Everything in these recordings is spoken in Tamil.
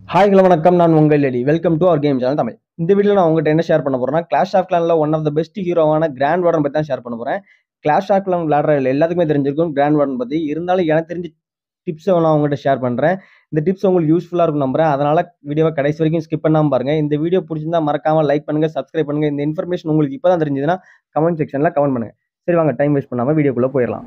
ஹாய் ஹலோ வணக்கம் நான் உங்கள் lady welcome to our game channel Tamil இந்த வீடியோவில் நான் உங்கள்கிட்ட என்ன ஷேர் பண்ண போறேன்னா கிளாஷ் ஆஃப் கிளானில் ஒன் ஆஃப் த பெஸ்ட் ஹீரோவான கிராண்ட் வார்டன் பற்றி தான் ஷேர் பண்ண போகிறேன் கிளாஷ் ஆஃப் கிளான் விளையாடுற எல்லாத்துக்குமே தெரிஞ்சிருக்கும் கிராண்ட் வார்டன் பற்றி இருந்தாலும் எனக்கு தெரிஞ்ச டிப்ஸை நான் உங்கள்கிட்ட ஷேர் பண்ணுறேன் இந்த டிப்ஸ் உங்களுக்கு யூஸ்ஃபுல்லாக இருக்கும் நம்புறேன் அதனால் வீடியோவை கடைசி வரைக்கும் ஸ்கிப் பண்ணாமல் பாருங்கள் இந்த வீடியோ பிடிச்சிருந்தா மறக்காமல் லைக் பண்ணுங்கள் சப்ஸ்கிரைப் பண்ணுங்கள் இந்த இன்ஃபர்மேஷன் உங்களுக்கு இப்போ தான் தெரிஞ்சதுன்னா கமெண்ட் செக்ஷனில் கமெண்ட் பண்ணுங்கள் சரி வாங்க டைம் வேஸ்ட் பண்ணாமல் வீடியோக்குள்ளே போயிடலாம்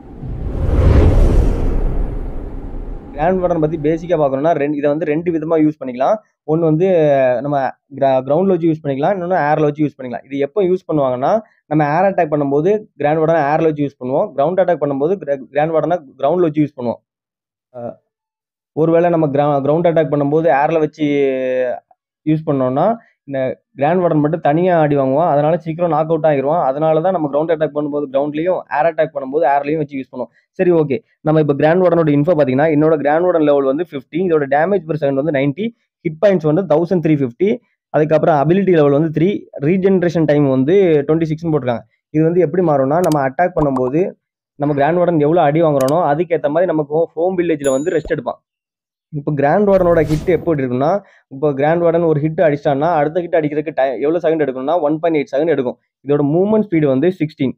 கிராண்ட் வார்டன் பற்றி பேசிக்காக பார்க்கணும்னா ரெண்டு இதை வந்து ரெண்டு விதமாக யூஸ் பண்ணிக்கலாம் ஒன்று வந்து நம்ம கிரவுண்டில் வச்சு யூஸ் பண்ணிக்கலாம் இன்னொன்று ஏரில் வச்சு யூஸ் பண்ணிக்கலாம் இது எப்போ யூஸ் பண்ணுவாங்கன்னா நம்ம ஏர் அட்டாக் பண்ணும்போது கிராண்ட் வார்டனை ஏரில் வச்சு யூஸ் பண்ணுவோம் கிரவுண்ட் அட்டாக் பண்ணும்போது கிராண்ட் வார்டனை கிரவுண்டில் வச்சு யூஸ் பண்ணுவோம் அஹ் ஒருவேளை நம்ம கிரா கிரவுண்ட் அட்டாக் பண்ணும்போது ஏரில் வச்சு யூஸ் பண்ணோம்னா இந்த கிராண்ட் வார்டன் மட்டும் தனியாக ஆடி வாங்குவோம் அதனால சீக்கிரம் நாக் அவுட் ஆகிருவோம் அதனால தான் நம்ம கிரவுண்ட் அட்டாக் பண்ணும்போது கிரவுண்ட்லையும் ஏர் அட்டாக் பண்ணும்போது ஏர்லையும் வச்சு யூஸ் பண்ணுவோம் சரி ஓகே நம்ம இப்போ கிராண்ட் வார்டனோட இன்ஃபோ பார்த்தீங்கன்னா என்னோட கிராண்ட் வார்டன் லெவல் வந்து ஃபிஃப்டி இதோட டேமேஜ் பெர் செகண்ட் வந்து நைன்ட்டி ஹிட் பாயிண்ட்ஸ் வந்து தௌசண்ட் த்ரீ ஃபிஃப்டி அதுக்கப்புறம் அபிலிட்டி லெவல் வந்து த்ரீ ரீஜென்ரேஷன் டைம் வந்து டுவெண்ட்டி சிக்ஸ்னு போட்டிருக்காங்க இது வந்து எப்படி மாறும்னா நம்ம அட்டாக் பண்ணும்போது நம்ம கிராண்ட் வார்டன் எவ்வளோ அடி வாங்குறோனோ அதுக்கேற்ற மாதிரி நமக்கு ஹோம் வில்லேஜில் வந்து ரெஸ்ட் எடுப்பான் இப்போ கிராண்ட் வார்டனோட ஹிட் எப்படி இருக்குன்னா இப்போ கிராண்ட் வார்டன் ஒரு ஹிட் அடிச்சிட்டான்னா அடுத்த ஹிட் அடிக்கிறதுக்கு டை எவ்வளோ செகண்ட் எடுக்கணும்னா ஒன் பாயிண்ட் எயிட் செகண்ட் எடுக்கும் இதோட மூவ்மெண்ட் ஸ்பீடு வந்து சிக்ஸ்டீன்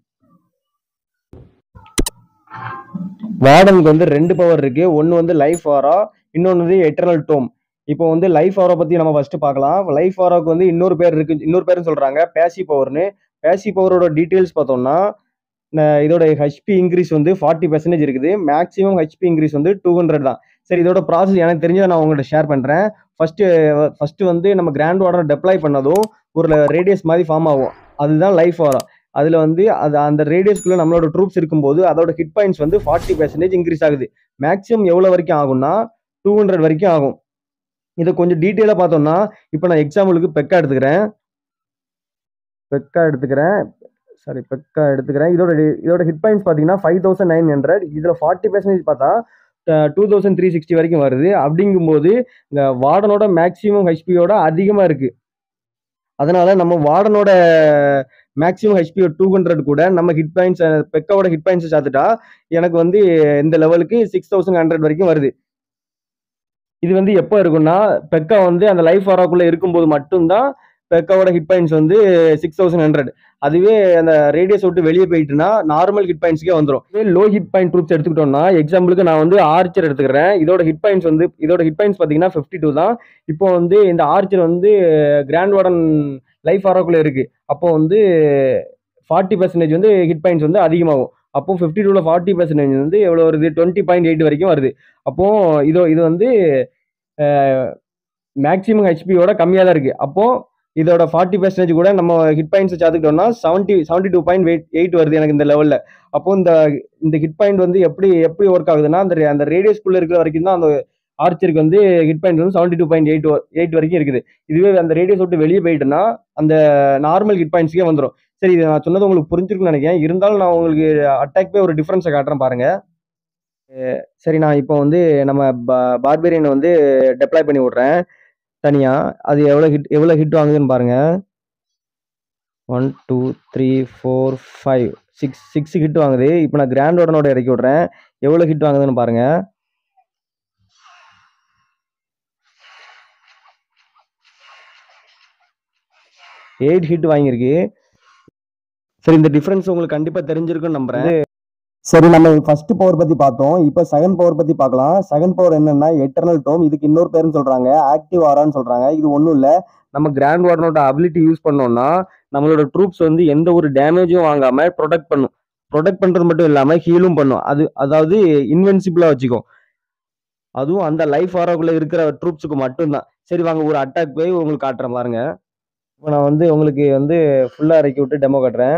வார்டனுக்கு வந்து ரெண்டு பவர் இருக்கு ஒன்று வந்து லைஃப் ஆரா இன்னொன்று வந்து எட்டர்னல் டோம் இப்போ வந்து லைஃப் ஆரா பத்தி நம்ம ஃபர்ஸ்ட் பார்க்கலாம் லைஃப் ஆராக்கு வந்து இன்னொரு பேர் இருக்கு இன்னொரு பேரும் சொல்றாங்க பேசி பவர்னு பேசி பவரோட டீட்டெயில்ஸ் பார்த்தோம்னா ந- இதோட ஹெச்பி இன்க்ரீஸ் வந்து ஃபார்ட்டி பர்சன்டேஜ் இருக்குது மேக்ஸிமம் ஹெச்பி இன்க்ரீஸ் வந்து டூ ஹண்ட்ரட் தான் சரி இதோட ப்ராசஸ் எனக்கு தெரிஞ்சதை நான் உங்கள்கிட்ட ஷேர் பண்ணுறேன் ஃபர்ஸ்ட் ஃபர்ஸ்ட் வந்து நம்ம கிராண்ட் வார்டர் டெப்ளாய் பண்ணதும் ஒரு ரேடியஸ் மாதிரி ஃபார்ம் ஆகும் அதுதான் லைஃப் ஆரா அதில் வந்து அது அந்த ரேடியஸ்க்குள்ள நம்மளோட ட்ரூப்ஸ் இருக்கும்போது அதோட ஹிட் பாயிண்ட்ஸ் வந்து ஃபார்ட்டி பர்சன்டேஜ் இன்க்ரீஸ் ஆகுது மேக்ஸிமம் எவ்வளோ வரைக்கும் ஆகும்னா டூ ஹண்ட்ரட் வரைக்கும் ஆகும் இதை கொஞ்சம் டீட்டெயிலாக பார்த்தோம்னா இப்போ நான் எக்ஸாம்பிளுக்கு பெக்கா எடுத்துக்கிறேன் பெக்கா எடுத்துக்கிறேன் சாரி பெக்கா எடுத்துக்கிறேன் இதோட இதோட ஹிட் பாயிண்ட்ஸ் பார்த்தீங்கன்னா ஃபைவ் தௌசண்ட் நைன் ஹண்ட்ரட் இதில் ஃபார்ட்டி பர்சன்டேஜ் பார்த்தா டூ தௌசண்ட் த்ரீ சிக்ஸ்டி வரைக்கும் வருது அப்படிங்கும்போது இந்த வார்டனோட மேக்ஸிமம் ஹெச்பியோட அதிகமாக இருக்குது அதனால நம்ம வார்டனோட மேக்ஸிமம் ஹெச்பி டூ ஹண்ட்ரட் கூட நம்ம ஹிட் பாயிண்ட்ஸ் பெக்காவோட ஹிட் பாயிண்ட்ஸ் சேர்த்துட்டா எனக்கு வந்து இந்த லெவலுக்கு சிக்ஸ் தௌசண்ட் ஹண்ட்ரட் வரைக்கும் வருது இது வந்து எப்போ இருக்கும்னா பெக்கா வந்து அந்த லைஃப் ஆராக்குள்ள இருக்கும்போது மட்டும்தான் பெக்காவோட ஹிட் பாயிண்ட்ஸ் வந்து சிக்ஸ் தௌசண்ட் ஹண்ட்ரட் அதுவே அந்த ரேடியஸ் விட்டு வெளியே போயிட்டுனா நார்மல் ஹிட் பாயிண்ட்ஸ்க்கே வந்துடும் இதே லோ ஹிட் பாயிண்ட் ட்ரூப்ஸ் எடுத்துக்கிட்டோம்னா எக்ஸாம்பிளுக்கு நான் வந்து ஆர்ச்சர் எடுத்துக்கிறேன் இதோட ஹிட் பாயிண்ட்ஸ் வந்து இதோட ஹிட் பாயிண்ட்ஸ் பார்த்தீங்கன்னா ஃபிஃப்டி டூ தான் இப்போ வந்து இந்த ஆர்ச்சர் வந்து கிராண்ட் வார்டன் லைஃப் ஆராக்குள்ள இருக்கு அப்போ வந்து ஃபார்ட்டி பர்சன்டேஜ் வந்து ஹிட் பாயிண்ட்ஸ் வந்து அதிகமாகும் அப்போ ஃபிஃப்டி டூவில் ஃபார்ட்டி பர்சன்டேஜ் வந்து எவ்வளோ வருது டுவெண்ட்டி பாயிண்ட் எயிட் வரைக்கும் வருது அப்போ இதோ இது வந்து மேக்ஸிமம் ஹெச்பியோட கம்மியாக தான் இருக்குது அப்போ இதோட ஃபார்ட்டி பர்சன்டேஜ் கூட நம்ம ஹிட் பாயிண்ட்ஸ் சேர்த்துக்கிட்டோம்னா seventy seventy two point eight eight வருது எனக்கு இந்த லெவலில் அப்போ இந்த இந்த ஹிட் பாயிண்ட் வந்து எப்படி எப்படி ஒர்க் ஆகுதுன்னா அந்த அந்த ரேடியஸ்குள்ளே இருக்கிற வரைக்கும் தான் அந்த ஆர்ச்சருக்கு வந்து ஹிட் பாயிண்ட் வந்து seventy two point eight eight வரைக்கும் இருக்குது இதுவே அந்த ரேடியஸ் விட்டு வெளியே போயிட்டுனா அந்த நார்மல் ஹிட் பாயிண்ட்ஸ்க்கே வந்துடும் சரி இது நான் சொன்னது உங்களுக்கு புரிஞ்சிருக்குன்னு நினைக்கிறேன் இருந்தாலும் நான் உங்களுக்கு அட்டாக் போய் ஒரு டிஃப்ரென்ஸை காட்டுறேன் பாருங்க அஹ் சரி நான் இப்போ வந்து நம்ம பார்பேரியனை வந்து டெப்ளாய் பண்ணி விட்றேன் தனியாக அது எவ்வளோ ஹிட் எவ்வளோ ஹிட் வாங்குதுன்னு பாருங்க one two three four five six six hit வாங்குது இப்போ நான் கிராண்ட் வார்டனோட இறக்கி விட்றேன் எவ்வளோ ஹிட் வாங்குதுன்னு பாருங்க எயிட் ஹிட் வாங்கியிருக்கு சரி இந்த டிஃப்ரென்ஸ் உங்களுக்கு கண்டிப்பாக தெரிஞ்சிருக்குன்னு நம்புறேன் சரி நம்ம ஃபர்ஸ்ட் பவர் பத்தி பார்த்தோம் இப்போ செகண்ட் பவர் பத்தி பார்க்கலாம் செகண்ட் பவர் என்னன்னா எட்டர்னல் டோம் இதுக்கு இன்னொரு பேருன்னு சொல்றாங்க ஆக்டிவ் ஆரான்னு சொல்றாங்க இது ஒன்றும் இல்லை நம்ம கிராண்ட் வார்டனோட அபிலிட்டி யூஸ் பண்ணோம்னா நம்மளோட ட்ரூப்ஸ் வந்து எந்த ஒரு டேமேஜும் வாங்காம ப்ரொடெக்ட் பண்ணும் ப்ரொடெக்ட் பண்றது மட்டும் இல்லாம ஹீலும் பண்ணும் அது அதாவது இன்வென்சிபிளா வச்சுக்கும் அதுவும் அந்த லைஃப் ஆராக்குள்ள இருக்கிற ட்ரூப்ஸுக்கு மட்டும்தான் சரி வாங்க ஒரு அட்டாக் போய் உங்களுக்கு காட்டுறேன் பாருங்க இப்போ நான் வந்து உங்களுக்கு வந்து ஃபுல்லா இறக்கி விட்டு டெமோ காட்டுறேன்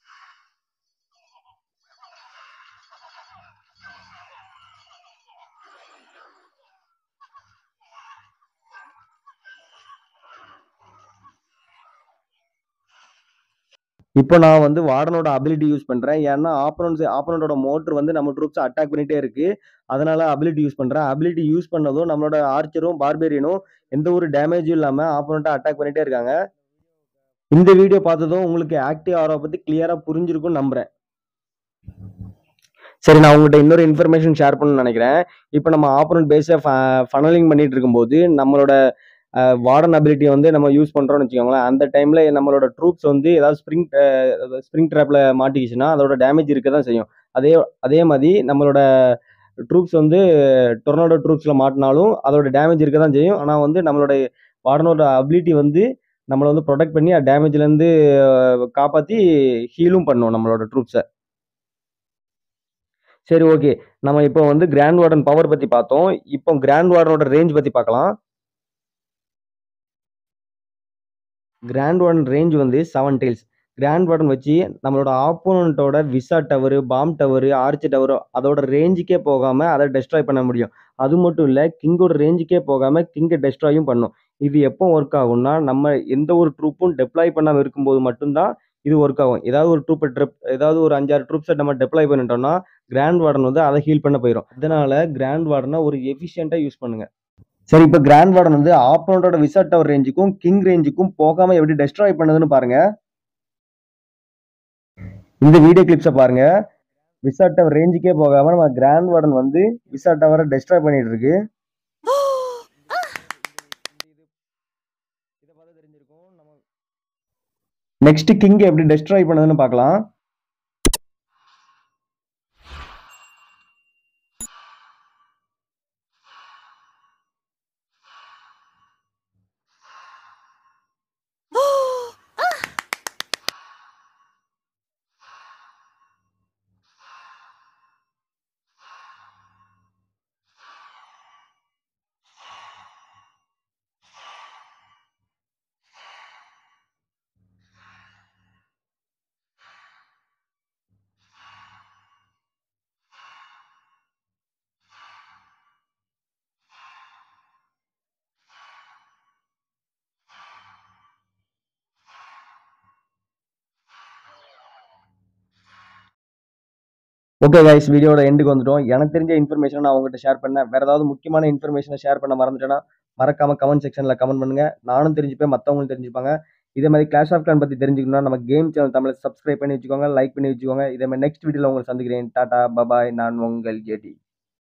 இப்போ நான் வந்து வார்டனோட அபிலிட்டி யூஸ் பண்றேன் ஏன்னா ஆப்போனன்ஸ் ஆப்போனண்டோட மோட்டர் வந்து நம்ம ட்ரூப்ஸ் அட்டாக் பண்ணிட்டே இருக்கு அதனால அபிலிட்டி யூஸ் பண்றேன் அபிலிட்டி யூஸ் பண்ணதும் நம்மளோட ஆர்ச்சரும் பார்பேரியனும் எந்த ஒரு டேமேஜும் இல்லாம ஆப்போனண்ட்டை அட்டாக் பண்ணிட்டே இருக்காங்க இந்த வீடியோ பார்த்ததும் உங்களுக்கு ஆக்டிவ் ஆரோ பத்தி கிளியரா புரிஞ்சிருக்கும்னு நம்புறேன் சரி நான் உங்கள்கிட்ட இன்னொரு இன்ஃபர்மேஷன் ஷேர் பண்ணணும்னு நினைக்கிறேன் இப்போ நம்ம ஆப்போனன்ட் பேஸை ஃபனலிங் பண்ணிட்டு இருக்கும்போது நம்மளோட வார்டன் அபிலிட்டியை வந்து நம்ம யூஸ் பண்ணுறோம்னு வச்சுக்கோங்களேன் அந்த டைமில் நம்மளோட ட்ரூப்ஸ் வந்து ஏதாவது ஸ்ப்ரிங் ஸ்ப்ரிங் ட்ராப்பில் மாட்டிக்கிச்சுன்னா அதோட டேமேஜ் இருக்க தான் செய்யும் அதே அதே மாதிரி நம்மளோட ட்ரூப்ஸ் வந்து டொர்னாடோ ட்ரூப்ஸில் மாட்டினாலும் அதோட டேமேஜ் இருக்க தான் செய்யும் ஆனால் வந்து நம்மளோட வார்டனோட அபிலிட்டி வந்து நம்மளை வந்து ப்ரொடெக்ட் பண்ணி டேமேஜ்லேருந்து காப்பாற்றி ஹீலும் பண்ணும் நம்மளோட ட்ரூப்ஸை சரி ஓகே நம்ம இப்போ வந்து கிராண்ட் வார்டன் பவர் பற்றி பார்த்தோம் இப்போ கிராண்ட் வார்டனோட ரேஞ்ச் பற்றி பார்க்கலாம் கிராண்ட் வார்டன் ரேஞ்ச் வந்து செவன் டைல்ஸ் கிராண்ட் வார்டன் வச்சு நம்மளோட ஆப்போனண்ட்டோட விசா tower bomb tower arch tower அதோட ரேஞ்சுக்கே போகாமல் அதை டெஸ்ட்ராய் பண்ண முடியும் அது மட்டும் இல்லை கிங்கோட ரேஞ்சுக்கே போகாமல் கிங்கை டெஸ்ட்ராயும் பண்ணும் இது எப்போ ஒர்க் ஆகும்னா நம்ம எந்த ஒரு ட்ரூப்பும் டெப்ளாய் பண்ணாமல் இருக்கும்போது மட்டும்தான் இது ஒர்க் ஆகும் ஏதாவது ஒரு ட்ரூப்பை ட்ரெப் ஏதாவது ஒரு அஞ்சாறு ட்ரூப்ஸை நம்ம டெப்ளாய் பண்ணிட்டோம்னா கிராண்ட் வார்டன் வந்து அதை ஹீல் பண்ண போயிடும் அதனால கிராண்ட் வார்டனை ஒரு எஃபிஷியண்ட்டாக யூஸ் பண்ணுங்க சரி இப்போ கிராண்ட் வார்டன் வந்து ஆப்போனோட விசா டவர் ரேஞ்சுக்கும் கிங் ரேஞ்சுக்கும் போகாம எப்படி டெஸ்ட்ராய் பண்ணுதுன்னு பாருங்க இந்த வீடியோ கிளிப்ஸை பாருங்க விசா டவர் ரேஞ்சுக்கே போகாம நம்ம கிராண்ட் வார்டன் வந்து விசா டவரை டெஸ்ட்ராய் பண்ணிட்டு இருக்கு நெக்ஸ்ட் கிங் எப்படி டெஸ்ட்ராய் பண்ணுதுன்னு பார்க்கலாம் ஓகே கைஸ் வீடியோட எண்டுக்கு வந்துட்டோம் எனக்கு தெரிஞ்ச இன்ஃபர்மேஷன் நான் உங்ககிட்ட ஷேர் பண்ணேன் வேற ஏதாவது முக்கியமான இன்ஃபர்மேஷனை ஷேர் பண்ண மறந்துட்டேன்னா மறக்காம கமெண்ட் செக்ஷன்ல கமெண்ட் பண்ணுங்க நானும் தெரிஞ்சுப்பேன் மற்றவங்களும் தெரிஞ்சுப்பாங்க இதே மாதிரி கிளாஷ் ஆஃப் கிளான் பத்தி தெரிஞ்சுக்கணும்னா நம்ம கேம் சேனல் தமிழை சப்ஸ்கிரைப் பண்ணி வச்சுக்கோங்க லைக் பண்ணி வச்சுக்கோங்க இதே மாதிரி நெக்ஸ்ட் வீடியோல உங்களை சந்திக்கிறேன் டாடா பபாய் நான் உங்கள் ஜேடி